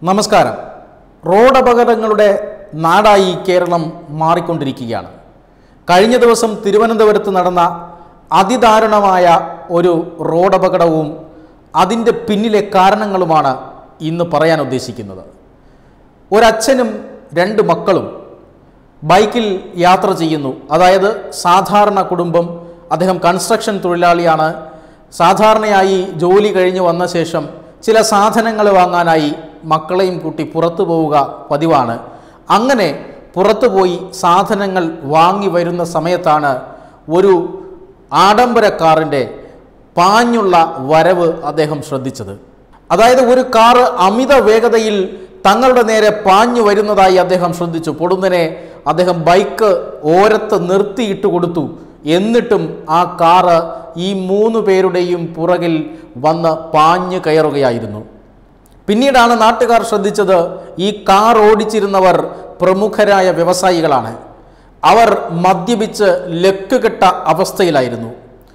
നമസ്കാരം റോഡ് അപകടങ്ങളുടെ നാടായി കേരളം മാറിക്കൊണ്ടിരിക്കുകയാണ് കഴിഞ്ഞ ദിവസം തിരുവനന്തപുരത്ത് നടന്ന അതിദാരുണമായ ഒരു റോഡ് അപകടവും അതിൻ്റെ പിന്നിലെ കാരണങ്ങളുമാണ് ഇന്ന് പറയാൻ ഉദ്ദേശിക്കുന്നത് ഒരച്ഛനും രണ്ട് മക്കളും ബൈക്കിൽ യാത്ര ചെയ്യുന്നു അതായത് സാധാരണ കുടുംബം അദ്ദേഹം കൺസ്ട്രക്ഷൻ തൊഴിലാളിയാണ് സാധാരണയായി ജോലി കഴിഞ്ഞ് വന്ന ശേഷം ചില സാധനങ്ങൾ വാങ്ങാനായി മക്കളെയും കൂട്ടി പുറത്തു പോവുക പതിവാണ് അങ്ങനെ പുറത്തു പോയി സാധനങ്ങൾ വാങ്ങി വരുന്ന സമയത്താണ് ഒരു ആഡംബര കാറിൻ്റെ പാഞ്ഞുള്ള വരവ് അദ്ദേഹം ശ്രദ്ധിച്ചത് അതായത് ഒരു കാറ് അമിത വേഗതയിൽ തങ്ങളുടെ നേരെ പാഞ്ഞു വരുന്നതായി അദ്ദേഹം ശ്രദ്ധിച്ചു പൊടുന്നനെ അദ്ദേഹം ബൈക്ക് ഓരത്ത് നിർത്തിയിട്ട് കൊടുത്തു എന്നിട്ടും ആ കാറ് ഈ മൂന്ന് പേരുടെയും പുറകിൽ വന്ന് പാഞ്ഞു കയറുകയായിരുന്നു പിന്നീടാണ് നാട്ടുകാർ ശ്രദ്ധിച്ചത് ഈ കാർ ഓടിച്ചിരുന്നവർ പ്രമുഖരായ വ്യവസായികളാണ് അവർ മദ്യപിച്ച് ലക്കുകെട്ട അവസ്ഥയിലായിരുന്നു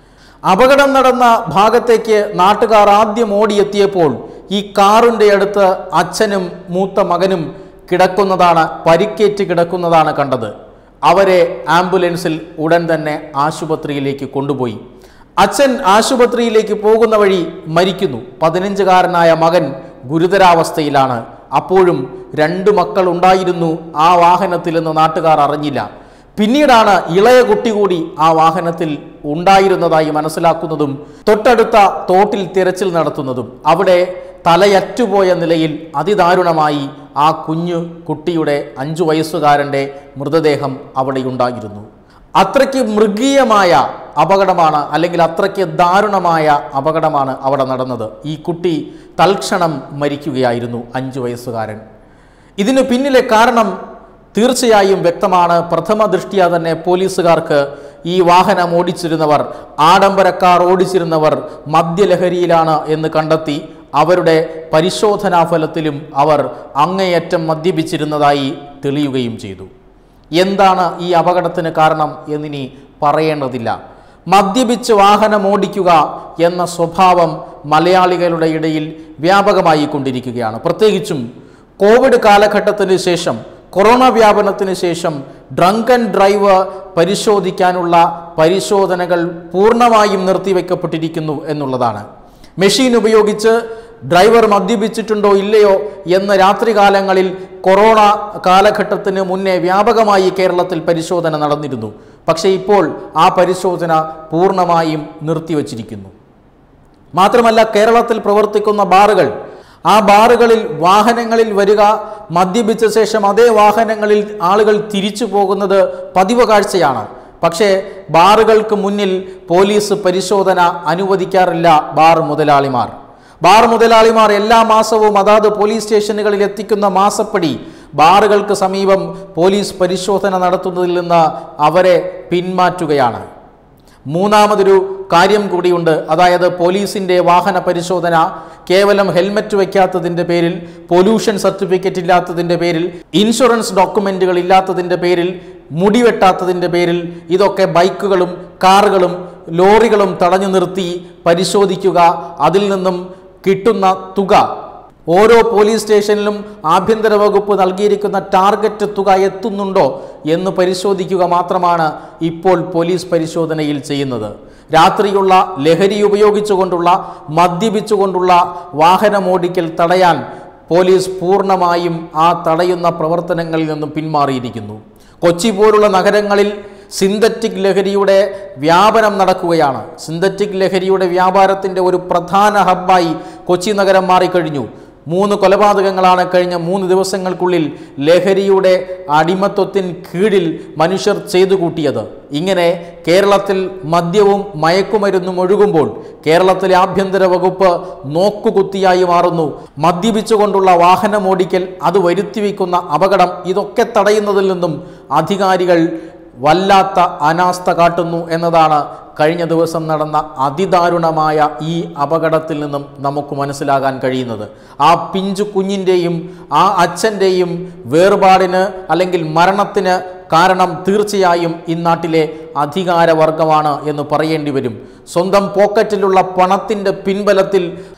അപകടം നടന്ന ഭാഗത്തേക്ക് നാട്ടുകാർ ആദ്യം ഓടിയെത്തിയപ്പോൾ ഈ കാറിൻ്റെ അടുത്ത് അച്ഛനും മൂത്ത മകനും കിടക്കുന്നതാണ് പരിക്കേറ്റ് കിടക്കുന്നതാണ് കണ്ടത് അവരെ ആംബുലൻസിൽ ഉടൻ തന്നെ ആശുപത്രിയിലേക്ക് കൊണ്ടുപോയി അച്ഛൻ ആശുപത്രിയിലേക്ക് പോകുന്ന വഴി മരിക്കുന്നു പതിനഞ്ചുകാരനായ മകൻ ഗുരുതരാവസ്ഥയിലാണ് അപ്പോഴും രണ്ട് മക്കൾ ഉണ്ടായിരുന്നു ആ വാഹനത്തിൽ എന്ന് നാട്ടുകാർ അറിഞ്ഞില്ല പിന്നീടാണ് ഇളയ കുട്ടി കൂടി ആ വാഹനത്തിൽ ഉണ്ടായിരുന്നതായി മനസ്സിലാക്കുന്നതും തൊട്ടടുത്ത തോട്ടിൽ തിരച്ചിൽ നടത്തുന്നതും അവിടെ തലയറ്റുപോയ നിലയിൽ അതിദാരുണമായി ആ കുഞ്ഞു കുട്ടിയുടെ അഞ്ചു വയസ്സുകാരൻ്റെ മൃതദേഹം അവിടെ ഉണ്ടായിരുന്നു അത്രയ്ക്ക് മൃഗീയമായ അപകടമാണ് അല്ലെങ്കിൽ അത്രയ്ക്ക് ദാരുണമായ അപകടമാണ് അവിടെ നടന്നത് ഈ കുട്ടി തൽക്ഷണം മരിക്കുകയായിരുന്നു അഞ്ചു വയസ്സുകാരൻ ഇതിനു പിന്നിലെ കാരണം തീർച്ചയായും വ്യക്തമാണ് പ്രഥമ ദൃഷ്ടിയ തന്നെ പോലീസുകാർക്ക് ഈ വാഹനം ഓടിച്ചിരുന്നവർ ആഡംബരക്കാർ ഓടിച്ചിരുന്നവർ മദ്യലഹരിയിലാണ് എന്ന് കണ്ടെത്തി അവരുടെ പരിശോധനാ ഫലത്തിലും അവർ അങ്ങേയറ്റം മദ്യപിച്ചിരുന്നതായി തെളിയുകയും ചെയ്തു എന്താണ് ഈ അപകടത്തിന് കാരണം എന്നിനി പറയേണ്ടതില്ല മദ്യപിച്ച് വാഹനം ഓടിക്കുക എന്ന സ്വഭാവം മലയാളികളുടെ ഇടയിൽ വ്യാപകമായി കൊണ്ടിരിക്കുകയാണ് പ്രത്യേകിച്ചും കോവിഡ് കാലഘട്ടത്തിന് ശേഷം കൊറോണ വ്യാപനത്തിന് ശേഷം ഡ്രങ്ക് ആൻഡ് ഡ്രൈവ് പരിശോധിക്കാനുള്ള പരിശോധനകൾ പൂർണ്ണമായും നിർത്തിവെക്കപ്പെട്ടിരിക്കുന്നു എന്നുള്ളതാണ് മെഷീൻ ഉപയോഗിച്ച് ഡ്രൈവർ മദ്യപിച്ചിട്ടുണ്ടോ ഇല്ലയോ എന്ന് രാത്രികാലങ്ങളിൽ കൊറോണ കാലഘട്ടത്തിന് മുന്നേ വ്യാപകമായി കേരളത്തിൽ പരിശോധന നടന്നിരുന്നു പക്ഷേ ഇപ്പോൾ ആ പരിശോധന പൂർണ്ണമായും നിർത്തിവച്ചിരിക്കുന്നു മാത്രമല്ല കേരളത്തിൽ പ്രവർത്തിക്കുന്ന ബാറുകൾ ആ ബാറുകളിൽ വാഹനങ്ങളിൽ വരിക മദ്യപിച്ച ശേഷം അതേ വാഹനങ്ങളിൽ ആളുകൾ തിരിച്ചു പോകുന്നത് പതിവ് കാഴ്ചയാണ് പക്ഷേ ബാറുകൾക്ക് മുന്നിൽ പോലീസ് പരിശോധന അനുവദിക്കാറില്ല ബാർ മുതലാളിമാർ ബാർ മുതലാളിമാർ എല്ലാ മാസവും അതാത് പോലീസ് സ്റ്റേഷനുകളിൽ എത്തിക്കുന്ന മാസപ്പടി ബാറുകൾക്ക് സമീപം പോലീസ് പരിശോധന നടത്തുന്നതിൽ നിന്ന് അവരെ പിന്മാറ്റുകയാണ് മൂന്നാമതൊരു കാര്യം കൂടിയുണ്ട് അതായത് പോലീസിൻ്റെ വാഹന പരിശോധന കേവലം ഹെൽമറ്റ് വയ്ക്കാത്തതിൻ്റെ പേരിൽ പൊല്യൂഷൻ സർട്ടിഫിക്കറ്റ് ഇല്ലാത്തതിൻ്റെ പേരിൽ ഇൻഷുറൻസ് ഡോക്യുമെൻറ്റുകൾ ഇല്ലാത്തതിൻ്റെ പേരിൽ മുടി വെട്ടാത്തതിൻ്റെ പേരിൽ ഇതൊക്കെ ബൈക്കുകളും കാറുകളും ലോറികളും തടഞ്ഞു നിർത്തി പരിശോധിക്കുക അതിൽ നിന്നും കിട്ടുന്ന തുക ഓരോ പോലീസ് സ്റ്റേഷനിലും ആഭ്യന്തര വകുപ്പ് നൽകിയിരിക്കുന്ന ടാർഗറ്റ് തുക എത്തുന്നുണ്ടോ എന്ന് പരിശോധിക്കുക മാത്രമാണ് ഇപ്പോൾ പോലീസ് പരിശോധനയിൽ ചെയ്യുന്നത് രാത്രിയുള്ള ലഹരി ഉപയോഗിച്ചുകൊണ്ടുള്ള മദ്യപിച്ചുകൊണ്ടുള്ള വാഹനമോടിക്കൽ തടയാൻ പോലീസ് പൂർണ്ണമായും ആ തടയുന്ന പ്രവർത്തനങ്ങളിൽ നിന്നും പിന്മാറിയിരിക്കുന്നു കൊച്ചി പോലുള്ള നഗരങ്ങളിൽ സിന്തറ്റിക് ലഹരിയുടെ വ്യാപനം നടക്കുകയാണ് സിന്തറ്റിക് ലഹരിയുടെ വ്യാപാരത്തിൻ്റെ ഒരു പ്രധാന ഹബ്ബായി കൊച്ചി നഗരം മാറിക്കഴിഞ്ഞു മൂന്ന് കൊലപാതകങ്ങളാണ് കഴിഞ്ഞ മൂന്ന് ദിവസങ്ങൾക്കുള്ളിൽ ലഹരിയുടെ അടിമത്വത്തിന് കീഴിൽ മനുഷ്യർ ചെയ്തു കൂട്ടിയത് ഇങ്ങനെ കേരളത്തിൽ മദ്യവും മയക്കുമരുന്നും ഒഴുകുമ്പോൾ കേരളത്തിലെ ആഭ്യന്തര വകുപ്പ് നോക്കുകുത്തിയായി മാറുന്നു മദ്യപിച്ചുകൊണ്ടുള്ള വാഹനമോടിക്കൽ അത് വരുത്തിവെക്കുന്ന അപകടം ഇതൊക്കെ തടയുന്നതിൽ നിന്നും അധികാരികൾ വല്ലാത്ത അനാസ്ഥ കാട്ടുന്നു എന്നതാണ് കഴിഞ്ഞ ദിവസം നടന്ന അതിദാരുണമായ ഈ അപകടത്തിൽ നിന്നും നമുക്ക് മനസ്സിലാകാൻ കഴിയുന്നത് ആ പിഞ്ചു കുഞ്ഞിൻ്റെയും ആ അച്ഛൻ്റെയും വേർപാടിന് അല്ലെങ്കിൽ മരണത്തിന് കാരണം തീർച്ചയായും ഇന്നാട്ടിലെ അധികാരവർഗമാണ് എന്ന് പറയേണ്ടി വരും സ്വന്തം പോക്കറ്റിലുള്ള പണത്തിൻ്റെ പിൻബലത്തിൽ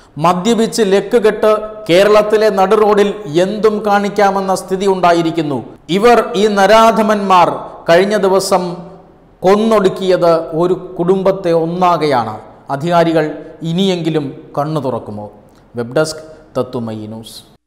മദ്യപിച്ച് ലക്കുകെട്ട് കേരളത്തിലെ നടുറോഡിൽ എന്തും കാണിക്കാമെന്ന സ്ഥിതി ഉണ്ടായിരിക്കുന്നു ഇവർ ഈ നരാധമന്മാർ കഴിഞ്ഞ ദിവസം കൊന്നൊടുക്കിയത് ഒരു കുടുംബത്തെ ഒന്നാകെയാണ് അധികാരികൾ ഇനിയെങ്കിലും കണ്ണു തുറക്കുമോ വെബ് ഡെസ്ക് തത്തുമയി ന്യൂസ്